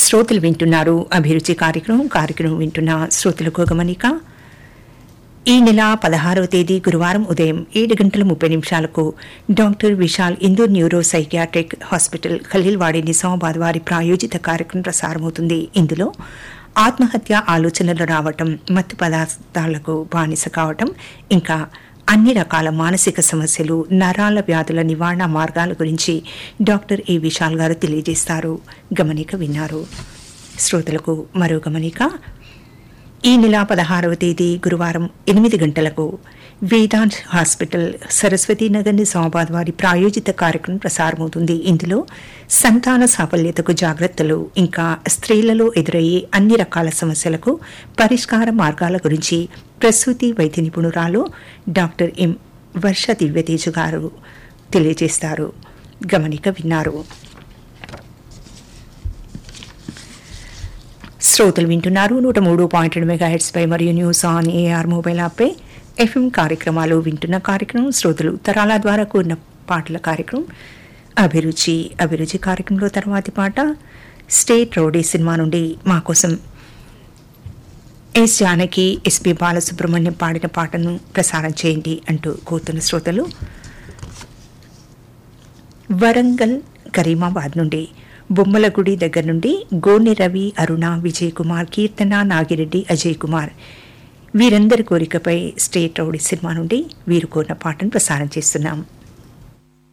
శ్రోతలు వింటున్నారు అభిరుచి కార్యక్రమం కార్యక్రమం వింటున్న శ్రోతలకు గమనిక ఈ నెల పదహారవ తేదీ గురువారం ఉదయం ఏడు గంటల ముప్పై నిమిషాలకు doctor Vishal Indur neuro psychiatric hospital Khaleelwadi Nizamabad వారి ప్రాయోజిత కార్యక్రమం ప్రసారమవుతుంది ఇందులో ఆత్మహత్య ఆలోచనలు రావటం మత్తు పదార్థాలకు బానిస కావటం ఇంకా అన్ని రకాల మానసిక సమస్యలు నరాల వ్యాధుల నివారణ మార్గాల గురించి డాక్టర్ ఏ విశాల్ గారు తెలియజేస్తారు గమనిక విన్నారు శ్రోతలకు మరో గమనిక ఈ నెల పదహారవ తేదీ గురువారం ఎనిమిది గంటలకు వేదాంత్ హాస్పిటల్ సరస్వతీనగర్ నిజామాబాద్ వారి ప్రాయోజిత కార్యక్రమం ప్రసారమవుతుంది ఇందులో సంతాన సాఫల్యతకు జాగ్రత్తలు ఇంకా స్త్రీలలో ఎదురయ్యే అన్ని రకాల సమస్యలకు పరిష్కార మార్గాల గురించి ప్రసూతి వైద్య నిపుణురాలు డాక్టర్ ఎం వర్ష దివ్యతేజు గారు తెలియజేస్తారు గమనిక విన్నారు శ్రోతలు వింటున్నారు నూట మూడు పాయింట్ రెండు మెగా పై మరియు న్యూస్ ఆన్ ఏఆర్ మొబైల్ యాప్పై ఎఫ్ఎం కార్యక్రమాలు వింటున్న కార్యక్రమం శ్రోతలు తరాల ద్వారా కూడిన పాటల కార్యక్రమం అభిరుచి అభిరుచి కార్యక్రమంలో తర్వాతి పాట స్టేట్ రోడీ సినిమా నుండి మా కోసం ఎస్ జానకి ఎస్పి బాలసుబ్రహ్మణ్యం పాడిన పాటను ప్రసారం చేయండి అంటూ కోరుతున్న శ్రోతలు వరంగల్ కరీమాబాద్ నుండి బొమ్మలగుడి దగ్గర నుండి గోని రవి అరుణ విజయ్ కుమార్ కీర్తన నాగిరెడ్డి అజయ్ కుమార్ వీరందరి కోరికపై స్టేట్ రౌడీ సినిమా నుండి వీరు కోరిన పాటను ప్రసారం చేస్తున్నాం